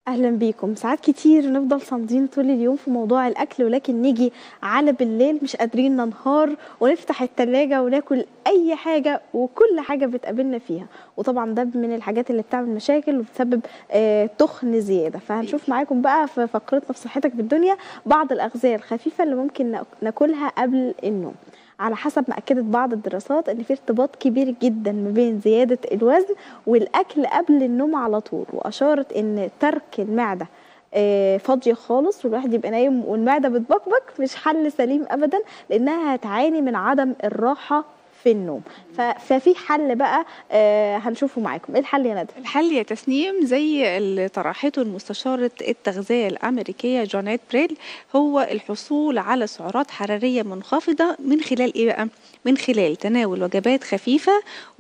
اهلا بيكم ساعات كتير نفضل صامدين طول اليوم في موضوع الاكل ولكن نيجي على بالليل مش قادرين ننهار ونفتح التلاجة وناكل اي حاجة وكل حاجة بتقابلنا فيها وطبعا ده من الحاجات اللي بتعمل مشاكل وبتسبب آه تخن زيادة فهنشوف معاكم بقى في فقرتنا في صحتك بالدنيا بعض الاغذية الخفيفة اللي ممكن ناك- ناكلها قبل النوم على حسب ما اكدت بعض الدراسات ان في ارتباط كبير جدا ما بين زياده الوزن والاكل قبل النوم على طول واشارت ان ترك المعده آه، فاضيه خالص والواحد يبقى نايم والمعده بتبكبك مش حل سليم ابدا لانها هتعاني من عدم الراحه في النوم ف- ففي حل بقى آه، هنشوفه معاكم ايه الحل يا ندى الحل يا تسنيم زي اللي طرحته المستشارة التغذية الأمريكية جانيت بريل هو الحصول على سعرات حرارية منخفضة من خلال إيه بقى؟ من خلال تناول وجبات خفيفة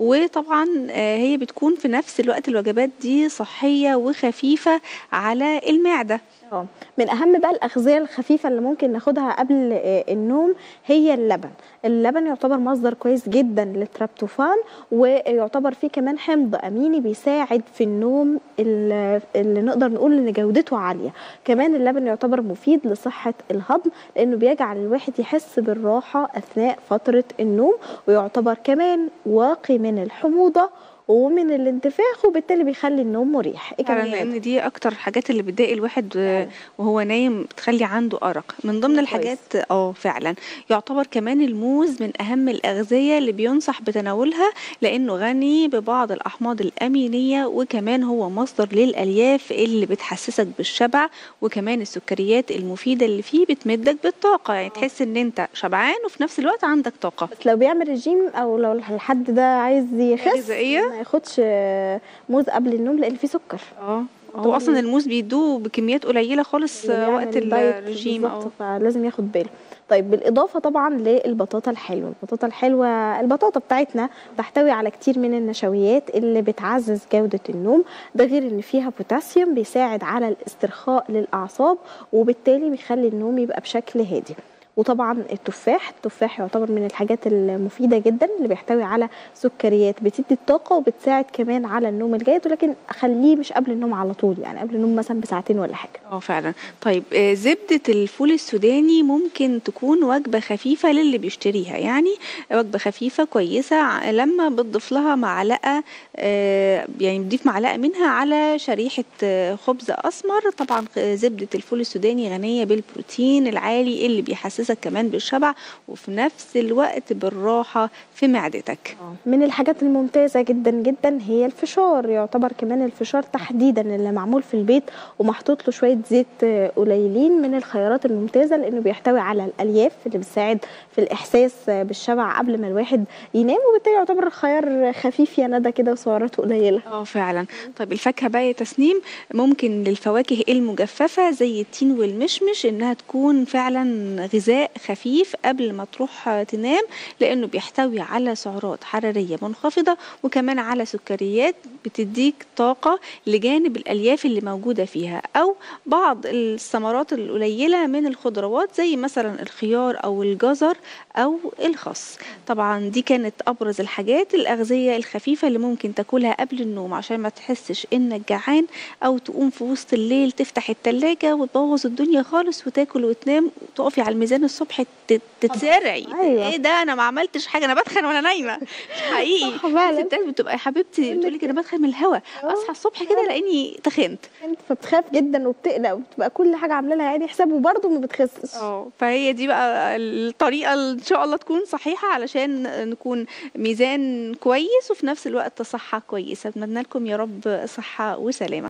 وطبعا آه، هي بتكون في نفس الوقت الوجبات دي صحية وخفيفة على المعدة اه من اهم بقى الاغذيه الخفيفه اللي ممكن ناخدها قبل آه، النوم هي اللبن اللبن يعتبر مصدر كويس جدا للتريبتوفان ويعتبر فيه كمان حمض اميني بيساعد في النوم ال- اللي نقدر نقول ان جودته عاليه كمان اللبن يعتبر مفيد لصحه الهضم لانه بيجعل الواحد يحس بالراحه اثناء فتره النوم ويعتبر كمان واقي من الحموضه ومن الانتفاخ وبالتالي بيخلي النوم مريح ايه فعلا كمان يا ندى؟ لان دي اكتر حاجات اللي بتضايق الواحد آه، وهو نايم بتخلي عنده ارق من ضمن كويس. الحاجات اه فعلا يعتبر كمان الموز من اهم الاغذيه اللي بينصح بتناولها لانه غني ببعض الاحماض الامينيه وكمان هو مصدر للالياف اللي بتحسسك بالشبع وكمان السكريات المفيده اللي فيه بتمدك بالطاقه يعني تحس ان انت شبعان وفي نفس الوقت عندك طاقه بس لو بيعمل رجيم او لو الحد ده عايز يخس غذائية؟ ما ياخدش آه، موز قبل النوم لان فيه سكر اه هو طبعاً اصلا الموز بيدوه بكميات قليله خالص اللي آه، وقت بيعمل دايت الرجيم بالظبط، اه فلازم ياخد باله طيب بالاضافه طبعا للبطاطا الحلوه البطاطا الحلوه البطاطا بتاعتنا تحتوي على كتير من النشويات اللي بتعزز جوده النوم ده غير ان فيها بوتاسيوم بيساعد على الاسترخاء للاعصاب وبالتالي بيخلي النوم يبقى بشكل هادي وطبعا التفاح التفاح يعتبر من الحاجات المفيده جدا اللي بيحتوي على سكريات بتدي الطاقه وبتساعد كمان على النوم الجيد ولكن خليه مش قبل النوم على طول يعني قبل النوم مثلا بساعتين ولا حاجه اه فعلا طيب آه، زبدة الفول السوداني ممكن تكون وجبة خفيفة للي بيشتريها يعني وجبة خفيفة كويسة ع- لما بتضيف لها معلقة آه، يعني بتضيف معلقة منها على شريحة آه، خبز أسمر طبعا خ- زبدة الفول السوداني غنية بالبروتين العالي اللي بيحسسك كمان بالشبع وفي نفس الوقت بالراحة في معدتك من الحاجات الممتازة جدا جدا هي الفشار يعتبر كمان الفشار تحديدا اللي معمول في البيت ومحطوط له شوية زيت آه، قليلين من الخيارات الممتازة لأنه بيحتوي على الألياف اللي بتساعد في الإحساس آه، بالشبع قبل ما الواحد ينام وبالتالي يعتبر خيار خفيف يا ندى كده وسعراته قليلة اه فعلا طيب الفاكهه بقى يا تسنيم ممكن للفواكه المجففه زي التين والمشمش انها تكون فعلا غذاء خفيف قبل ما تروح تنام لانه بيحتوي على سعرات حراريه منخفضه وكمان على سكريات بتديك طاقه لجانب الالياف اللي موجوده فيها او بعض الثمرات القليله من الخضروات زي مثلا الخيار او الجزر او الخس طبعا دي كانت ابرز الحاجات الاغذيه الخفيفه اللي ممكن تاكلها قبل النوم عشان ما تحسش انك جعان او تقوم في وسط الليل تفتح التلاجة وتبوظ الدنيا خالص وتاكل وتنام وتقفي على الميزان الصبح تت- تتسرعي أيوة. ايه ده انا ما عملتش حاجه انا بدخن وانا نايمه مش حقيقي صح فعلا. الستات بتبقى يا حبيبتي بتقول لك انا بدخن من الهوا اصحى الصبح كده الاقيني تخنت فبتخاف جدا وبتقلق وبتبقى كل حاجة عاملة لها يعني حساب وبرضه ما بتخسش اه فهي دي بقى الطريقه اللي ان شاء الله تكون صحيحه علشان نكون ميزان كويس وفي نفس الوقت صحه كويسه اتمنى لكم يا رب صحه وسلامه